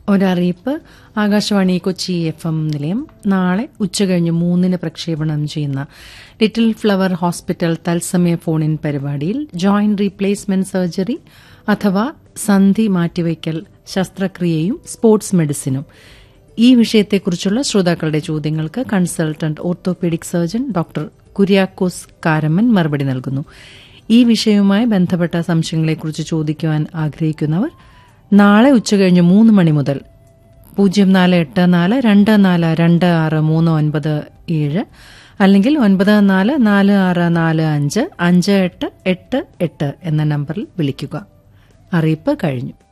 ഒരറിയിപ്പ് Akashvani Kochi F M നിലയം നാളെ ഉച്ചകഴിഞ്ഞ് മൂന്നിന് പ്രക്ഷേപണം ചെയ്യുന്ന ലിറ്റിൽ ഫ്ലവർ ഹോസ്പിറ്റൽ തത്സമയ ഫോണിൻ പരിപാടിയിൽ ജോയിന്റ് റീപ്ലേസ്മെന്റ് സർജറി അഥവാ സന്ധി മാറ്റിവയ്ക്കൽ ശസ്ത്രക്രിയയും സ്പോർട്സ് മെഡിസിനും ഈ വിഷയത്തെക്കുറിച്ചുള്ള ശ്രോതാക്കളുടെ ചോദ്യങ്ങൾക്ക് consultant orthopaedic surgeon doctor Kuriakose Karamman മറുപടി നൽകുന്നു ഈ വിഷയവുമായി ബന്ധപ്പെട്ട സംശയങ്ങളെക്കുറിച്ച് ചോദിക്കുവാൻ ആഗ്രഹിക്കുന്നവർ നാളെ ഉച്ചകഴിഞ്ഞ് മൂന്ന് മണി മുതൽ പൂജ്യം നാല് എട്ട് നാല് രണ്ട് നാല് രണ്ട് ആറ് മൂന്ന് ഒൻപത് ഏഴ് അല്ലെങ്കിൽ ഒൻപത് നാല് നാല് ആറ് നാല് അഞ്ച് അഞ്ച് എട്ട് എട്ട് എട്ട് എന്ന നമ്പറിൽ വിളിക്കുക അറിയിപ്പ് കഴിഞ്ഞു